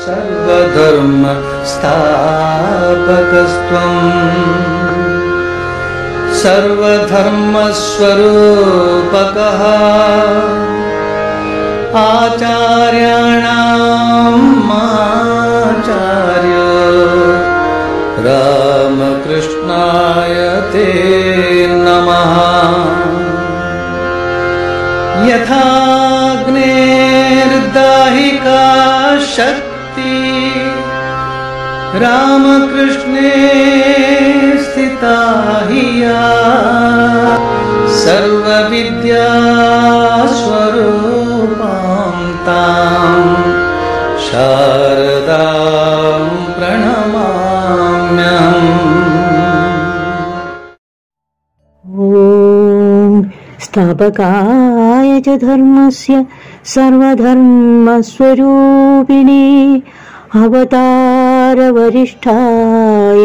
सर्वधर्म स्थापकस्त्वम् सर्वधर्मस्वरूपकः आचार्याणाम् आचार्य रामकृष्णाय ते नमः यथाग्नेर्दाहिका शक्ति रामकृष्णे स्थिता हि या सर्वविद्यास्वरूपां तां शारदां प्रणमाम्यहम् ॐ स्थापकाय च धर्मस्य सर्वधर्मस्वरूपिणे अवतारवरिष्ठाय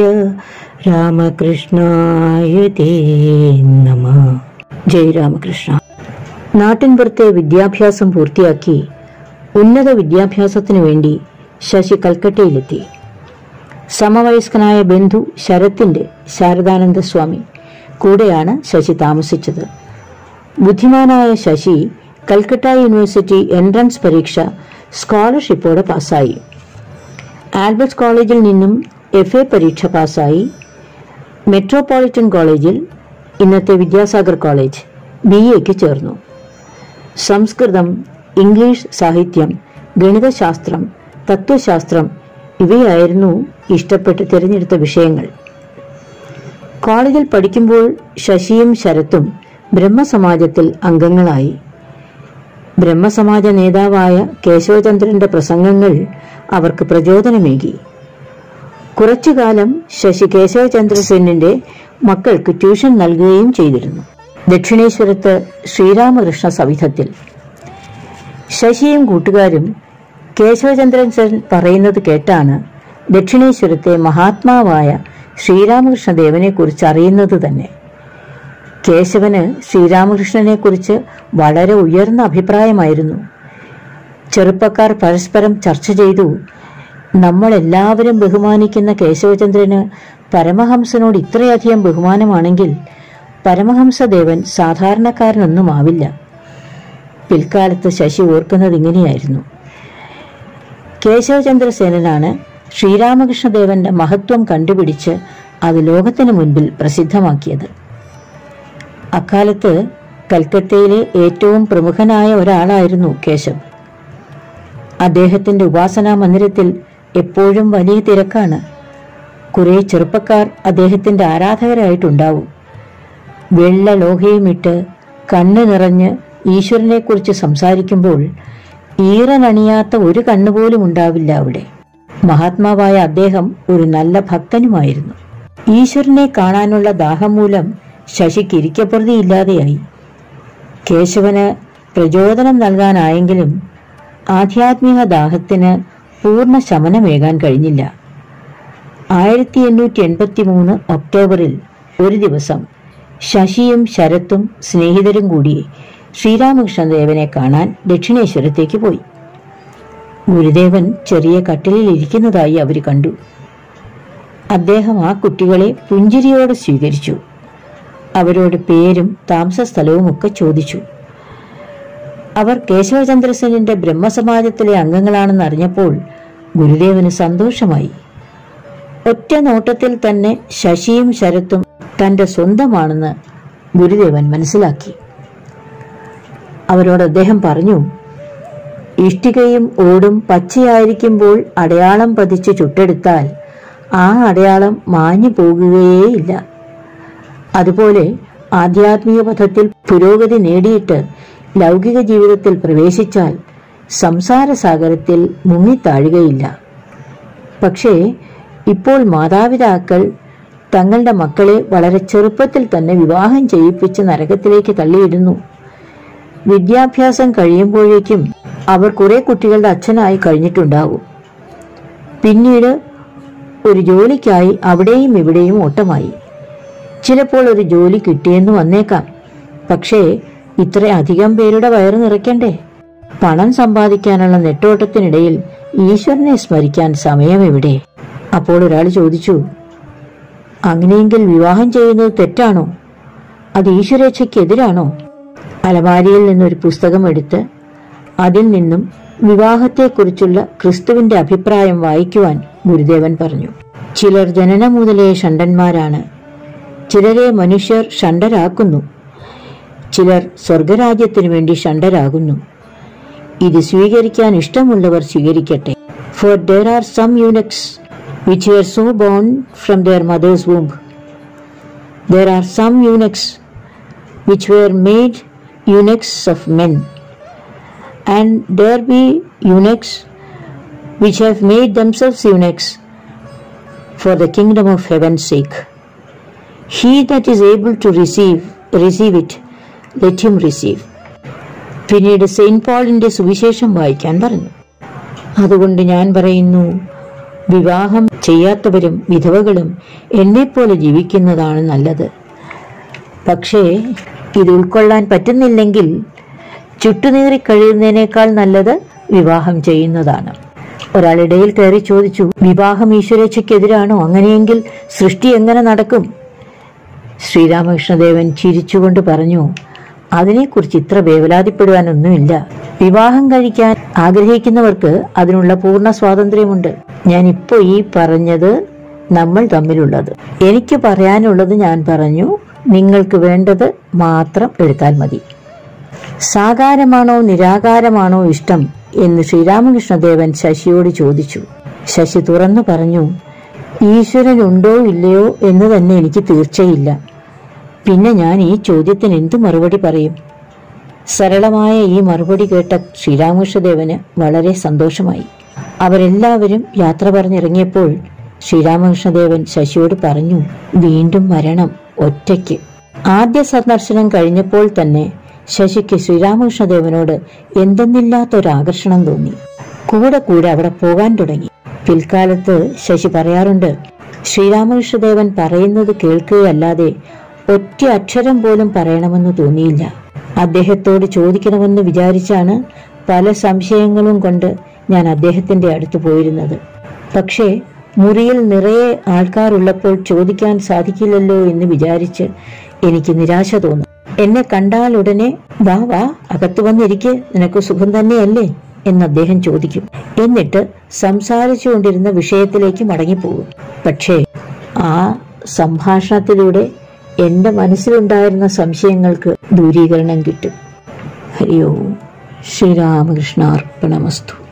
രാമകൃഷ്ണായ തേ നമ ജയ് രാമകൃഷ്ണ നാട്ടിൻപുറത്തെ വിദ്യാഭ്യാസം പൂർത്തിയാക്കി ഉന്നത വിദ്യാഭ്യാസത്തിനു വേണ്ടി ശശി കൽക്കട്ടയിലെത്തി സമവയസ്കനായ ബന്ധു ശരത്തിന്റെ ശാരദാനന്ദ സ്വാമി കൂടെയാണ് ശശി താമസിച്ചത് ബുദ്ധിമാനായ ശശി കൽക്കട്ട യൂണിവേഴ്സിറ്റി എൻട്രൻസ് പരീക്ഷ സ്കോളർഷിപ്പോടെ പാസ്സായി ആൽബർട്ട്സ് കോളേജിൽ നിന്നും എഫ് എ പരീക്ഷ പാസ്സായി മെട്രോപൊളിറ്റൻ കോളേജിൽ ഇന്നത്തെ വിദ്യാസാഗർ കോളേജ് ബി എക്ക് ചേർന്നു സംസ്കൃതം ഇംഗ്ലീഷ് സാഹിത്യം ഗണിതശാസ്ത്രം തത്വശാസ്ത്രം ഇവയായിരുന്നു ഇഷ്ടപ്പെട്ട് തിരഞ്ഞെടുത്ത വിഷയങ്ങൾ കോളേജിൽ പഠിക്കുമ്പോൾ ശശിയും ശരത്തും ബ്രഹ്മസമാജത്തിൽ അംഗങ്ങളായി ബ്രഹ്മസമാജ നേതാവായ കേശവചന്ദ്രന്റെ പ്രസംഗങ്ങൾ അവർക്ക് പ്രചോദനമേകി കുറച്ചുകാലം ശശി കേശവചന്ദ്ര സെന്നിന്റെ മക്കൾക്ക് ട്യൂഷൻ നൽകുകയും ചെയ്തിരുന്നു ദക്ഷിണേശ്വരത്ത് ശ്രീരാമകൃഷ്ണ സവിധത്തിൽ ശശിയും കൂട്ടുകാരും കേശവചന്ദ്രൻ സെൻ പറയുന്നത് കേട്ടാണ് ദക്ഷിണേശ്വരത്തെ മഹാത്മാവായ ശ്രീരാമകൃഷ്ണദേവനെ കുറിച്ച് അറിയുന്നത് തന്നെ കേശവന് ശ്രീരാമകൃഷ്ണനെ കുറിച്ച് വളരെ ഉയർന്ന അഭിപ്രായമായിരുന്നു ചെറുപ്പക്കാർ പരസ്പരം ചർച്ച ചെയ്തു നമ്മളെല്ലാവരും ബഹുമാനിക്കുന്ന കേശവചന്ദ്രന് പരമഹംസനോട് ഇത്രയധികം ബഹുമാനമാണെങ്കിൽ പരമഹംസദേവൻ സാധാരണക്കാരനൊന്നുമാവില്ല പിൽക്കാലത്ത് ശശി ഓർക്കുന്നത് ഇങ്ങനെയായിരുന്നു കേശവചന്ദ്രസേനനാണ് ശ്രീരാമകൃഷ്ണദേവന്റെ മഹത്വം കണ്ടുപിടിച്ച് അത് ലോകത്തിന് മുൻപിൽ പ്രസിദ്ധമാക്കിയത് അക്കാലത്ത് കൽക്കത്തയിലെ ഏറ്റവും പ്രമുഖനായ ഒരാളായിരുന്നു കേശവ് അദ്ദേഹത്തിന്റെ ഉപാസനാ മന്ദിരത്തിൽ എപ്പോഴും വലിയ തിരക്കാണ് കുറെ ചെറുപ്പക്കാർ അദ്ദേഹത്തിന്റെ ആരാധകരായിട്ടുണ്ടാവും വെള്ള ലോഹയുമിട്ട് കണ്ണ് നിറഞ്ഞ് ഈശ്വരനെക്കുറിച്ച് സംസാരിക്കുമ്പോൾ ഈറനണിയാത്ത ഒരു കണ്ണുപോലും ഉണ്ടാവില്ല അവിടെ മഹാത്മാവായ അദ്ദേഹം ഒരു നല്ല ഭക്തനുമായിരുന്നു ഈശ്വരനെ കാണാനുള്ള ദാഹം മൂലം ശശിക്ക് ഇരിക്കപ്രതിയില്ലാതെയായി കേശവന് പ്രചോദനം നൽകാനായെങ്കിലും ആധ്യാത്മിക ദാഹത്തിന് പൂർണ്ണ ശമനമേകാൻ കഴിഞ്ഞില്ല ആയിരത്തി എണ്ണൂറ്റി എൺപത്തി മൂന്ന് ഒക്ടോബറിൽ ഒരു ദിവസം ശശിയും ശരത്തും സ്നേഹിതരും കൂടി ശ്രീരാമകൃഷ്ണദേവനെ കാണാൻ ദക്ഷിണേശ്വരത്തേക്ക് പോയി ഗുരുദേവൻ ചെറിയ കട്ടിലിൽ ഇരിക്കുന്നതായി അവർ കണ്ടു അദ്ദേഹം ആ കുട്ടികളെ പുഞ്ചിരിയോടെ സ്വീകരിച്ചു അവരോട് പേരും താമസ സ്ഥലവും ഒക്കെ ചോദിച്ചു അവർ കേശവചന്ദ്രസേനന്റെ ബ്രഹ്മസമാജത്തിലെ അംഗങ്ങളാണെന്ന് അറിഞ്ഞപ്പോൾ ഗുരുദേവന് സന്തോഷമായി ഒറ്റ നോട്ടത്തിൽ തന്നെ ശശിയും ശരത്തും തന്റെ സ്വന്തമാണെന്ന് ഗുരുദേവൻ മനസ്സിലാക്കി അവരോട് അദ്ദേഹം പറഞ്ഞു ഇഷ്ടികയും ഓടും പച്ചയായിരിക്കുമ്പോൾ അടയാളം പതിച്ച് ചുട്ടെടുത്താൽ ആ അടയാളം മാഞ്ഞു പോകുകയേയില്ല അതുപോലെ ആധ്യാത്മിക പഥത്തിൽ പുരോഗതി നേടിയിട്ട് ലൗകിക ജീവിതത്തിൽ പ്രവേശിച്ചാൽ സംസാര സാഗരത്തിൽ മുങ്ങിത്താഴുകയില്ല പക്ഷേ ഇപ്പോൾ മാതാപിതാക്കൾ തങ്ങളുടെ മക്കളെ വളരെ ചെറുപ്പത്തിൽ തന്നെ വിവാഹം ചെയ്യിപ്പിച്ച് നരകത്തിലേക്ക് തള്ളിയിടുന്നു വിദ്യാഭ്യാസം കഴിയുമ്പോഴേക്കും അവർ കുറെ കുട്ടികളുടെ അച്ഛനായി കഴിഞ്ഞിട്ടുണ്ടാകും പിന്നീട് ഒരു ജോലിക്കായി അവിടെയും ഇവിടെയും ഓട്ടമായി ചിലപ്പോൾ ഒരു ജോലി കിട്ടിയെന്ന് വന്നേക്കാം പക്ഷേ ഇത്ര അധികം പേരുടെ വയറ് നിറയ്ക്കണ്ടേ പണം സമ്പാദിക്കാനുള്ള നെട്ടോട്ടത്തിനിടയിൽ ഈശ്വരനെ സ്മരിക്കാൻ സമയം എവിടെ അപ്പോൾ ഒരാൾ ചോദിച്ചു അങ്ങനെയെങ്കിൽ വിവാഹം ചെയ്യുന്നത് തെറ്റാണോ അത് ഈശ്വരേച്ഛയ്ക്കെതിരാണോ അലമാരിയിൽ നിന്നൊരു പുസ്തകം എടുത്ത് അതിൽ നിന്നും വിവാഹത്തെക്കുറിച്ചുള്ള ക്രിസ്തുവിന്റെ അഭിപ്രായം വായിക്കുവാൻ ഗുരുദേവൻ പറഞ്ഞു ചിലർ ജനനം മുതലേ ഷണ്ടന്മാരാണ് ചിലരെ മനുഷ്യർ ഷണ്ടരാക്കുന്നു ചിലർ സ്വർഗരാജ്യത്തിനു വേണ്ടി ഷണ്ടരാകുന്നു ഇത് സ്വീകരിക്കാൻ ഇഷ്ടമുള്ളവർ സ്വീകരിക്കട്ടെ for there are some eunuchs which were so born from their mothers womb there are some eunuchs which were made eunuchs of men and there be eunuchs which have made themselves eunuchs for the kingdom of heaven's sake he that is able to receive receive it let him receive പിന്നീട് saint പോളിന്റെ സുവിശേഷം വായിക്കാൻ പറഞ്ഞു അതുകൊണ്ട് ഞാൻ പറയുന്നു വിവാഹം ചെയ്യാത്തവരും വിധവകളും എന്നെപ്പോലെ ജീവിക്കുന്നതാണ് നല്ലത് പക്ഷേ ഇത് ഉൾക്കൊള്ളാൻ പറ്റുന്നില്ലെങ്കിൽ ചുട്ടുനീറി കഴിയുന്നതിനേക്കാൾ നല്ലത് വിവാഹം ചെയ്യുന്നതാണ് ഒരാളിടയിൽ കയറി ചോദിച്ചു വിവാഹം ഈശ്വരേച്ഛയ്ക്കെതിരാണോ അങ്ങനെയെങ്കിൽ സൃഷ്ടി എങ്ങനെ നടക്കും ശ്രീരാമകൃഷ്ണദേവൻ ചിരിച്ചുകൊണ്ട് പറഞ്ഞു അതിനെക്കുറിച്ച് ഇത്ര വേവലാതിപ്പെടുവാനൊന്നുമില്ല വിവാഹം കഴിക്കാൻ ആഗ്രഹിക്കുന്നവർക്ക് അതിനുള്ള പൂർണ്ണ സ്വാതന്ത്ര്യമുണ്ട് ഞാൻ ഇപ്പോൾ ഈ പറഞ്ഞത് നമ്മൾ തമ്മിലുള്ളത് എനിക്ക് പറയാനുള്ളത് ഞാൻ പറഞ്ഞു നിങ്ങൾക്ക് വേണ്ടത് മാത്രം എടുത്താൽ മതി സാകാരമാണോ നിരാകാരമാണോ ഇഷ്ടം എന്ന് ശ്രീരാമകൃഷ്ണദേവൻ ശശിയോട് ചോദിച്ചു ശശി തുറന്നു പറഞ്ഞു ഈശ്വരൻ ഉണ്ടോ ഇല്ലയോ എന്ന് തന്നെ എനിക്ക് തീർച്ചയില്ല പിന്നെ ഞാൻ ഈ ചോദ്യത്തിന് എന്തു മറുപടി പറയും സരളമായ ഈ മറുപടി കേട്ട ശ്രീരാമകൃഷ്ണദേവന് വളരെ സന്തോഷമായി അവരെല്ലാവരും യാത്ര പറഞ്ഞിറങ്ങിയപ്പോൾ ശ്രീരാമകൃഷ്ണദേവൻ ശശിയോട് പറഞ്ഞു വീണ്ടും വരണം ഒറ്റയ്ക്ക് ആദ്യ സന്ദർശനം കഴിഞ്ഞപ്പോൾ തന്നെ ശശിക്ക് ശ്രീരാമകൃഷ്ണദേവനോട് എന്തെന്നില്ലാത്തൊരാകർഷണം തോന്നി കൂടെ കൂടെ അവിടെ പോകാൻ തുടങ്ങി പിൽക്കാലത്ത് ശശി പറയാറുണ്ട് ശ്രീരാമകൃഷ്ണദേവൻ പറയുന്നത് കേൾക്കുകയല്ലാതെ ഒറ്റ അക്ഷരം പോലും പറയണമെന്ന് തോന്നിയില്ല അദ്ദേഹത്തോട് ചോദിക്കണമെന്ന് വിചാരിച്ചാണ് പല സംശയങ്ങളും കൊണ്ട് ഞാൻ അദ്ദേഹത്തിന്റെ അടുത്ത് പോയിരുന്നത് പക്ഷേ മുറിയിൽ നിറയെ ആൾക്കാരുള്ളപ്പോൾ ചോദിക്കാൻ സാധിക്കില്ലല്ലോ എന്ന് വിചാരിച്ച് എനിക്ക് നിരാശ തോന്നും എന്നെ കണ്ടാൽ ഉടനെ വാ വാ അകത്ത് വന്നിരിക്കെ നിനക്ക് സുഖം തന്നെയല്ലേ എന്ന് അദ്ദേഹം ചോദിക്കും എന്നിട്ട് സംസാരിച്ചുകൊണ്ടിരുന്ന വിഷയത്തിലേക്ക് മടങ്ങിപ്പോകും പക്ഷേ ആ സംഭാഷണത്തിലൂടെ എന്റെ മനസ്സിലുണ്ടായിരുന്ന സംശയങ്ങൾക്ക് ദൂരീകരണം കിട്ടും ഹരിയോ ശ്രീരാമകൃഷ്ണ അർപ്പണമസ്തു